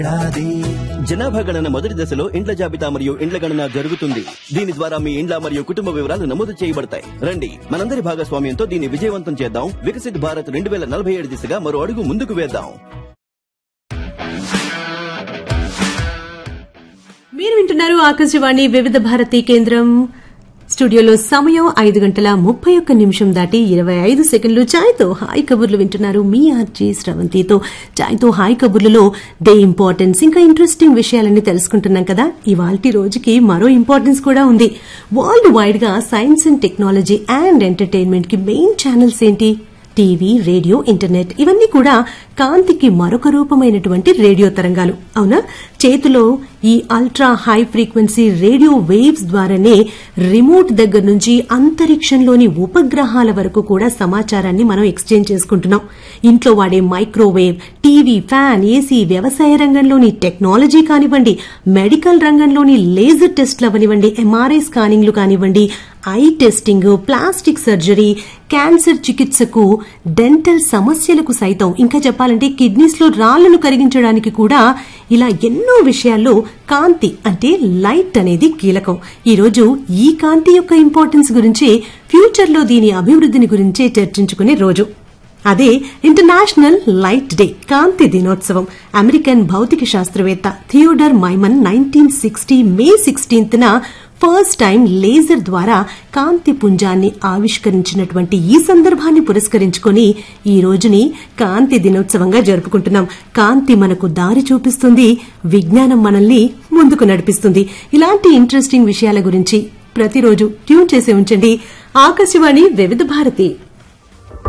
జనాభా గణన మొదటి దశలో ఇండ్ల జాబితా మరియు ఇండ్ల గణన జరుగుతుంది దీని ద్వారా మీ ఇండ్ల మరియు కుటుంబ వివరాలు నమోదు చేయబడతాయి రండి మనందరి భాగస్వామ్యంతో దీన్ని విజయవంతం చేద్దాం వికసిత్ భారత్ రెండు వేల నలభై ఏడు దిశగా మరో అడుగు ముందుకు వేద్దాం మీరు వింటున్నారు ఆకాశవాణి వివిధ భారతి కేంద్రం స్టూడియోలో సమయం ఐదు గంటల ముప్పై ఒక్క నిమిషం దాటి ఇరవై ఐదు సెకండ్లు ఛాయ్తో హాయ్ కబుర్లు వింటున్నారు మీ ఆర్జీ స్రవంతితో ఛాయ్తో హాయ్ కబుర్లలో దే ఇంపార్టెన్స్ ఇంకా ఇంట్రెస్టింగ్ విషయాలన్నీ తెలుసుకుంటున్నాం కదా ఇవాల్టి రోజుకి మరో ఇంపార్టెన్స్ కూడా ఉంది వరల్డ్ వైడ్ గా science and technology and entertainment కి మెయిన్ ఛానల్స్ ఏంటి టీవీ రేడియో ఇంటర్నెట్ ఇవన్నీ కూడా కాంతికి మరొక రూపమైనటువంటి రేడియో తరంగాలు అవునా చేతిలో ఈ ultra high frequency radio waves ద్వారానే రిమోట్ దగ్గర నుంచి అంతరిక్షంలోని ఉపగ్రహాల వరకు కూడా సమాచారాన్ని మనం ఎక్స్చేంజ్ చేసుకుంటున్నాం ఇంట్లో వాడే మైక్రోవేవ్ టీవీ ఫ్యాన్ ఏసీ వ్యవసాయ రంగంలోని టెక్నాలజీ కానివ్వండి మెడికల్ రంగంలోని లేజర్ టెస్ట్లు అవనివ్వండి ఎంఆర్ఐ స్కానింగ్లు కానివ్వండి eye testing plastic surgery cancer చికిత్సకు డెంటల్ సమస్యలకు సైతం ఇంకా చెప్పాలంటే కిడ్నీస్ లో రాళ్లను కరిగించడానికి కూడా ఇలా ఎన్నో విషయాల్లో కాంతి అంటే లైట్ అనేది కీలకం ఈ రోజు ఈ కాంతి యొక్క ఇంపార్టెన్స్ గురించి ఫ్యూచర్ లో దీని అభివృద్ధిని గురించే చర్చించుకునే రోజు అదే ఇంటర్నేషనల్ లైట్ డే కాంతి దినోత్సవం అమెరికన్ భౌతిక శాస్త్రవేత్త Theodore Maiman nineteen sixty May sixteenth న ఫస్ట్ టైం లేజర్ ద్వారా కాంతి పుంజాన్ని ఆవిష్కరించినటువంటి ఈ సందర్భాన్ని పురస్కరించుకొని ఈ రోజుని కాంతి దినోత్సవంగా జరుపుకుంటున్నాం కాంతి మనకు దారి చూపిస్తుంది విజ్ఞానం మనల్ని ముందుకు నడిపిస్తుంది ఇలాంటి ఇంట్రెస్టింగ్ విషయాల గురించి ప్రతిరోజు ట్యూన్ చేసి ఉంచండి ఆకాశవాణి వివిధ భారతి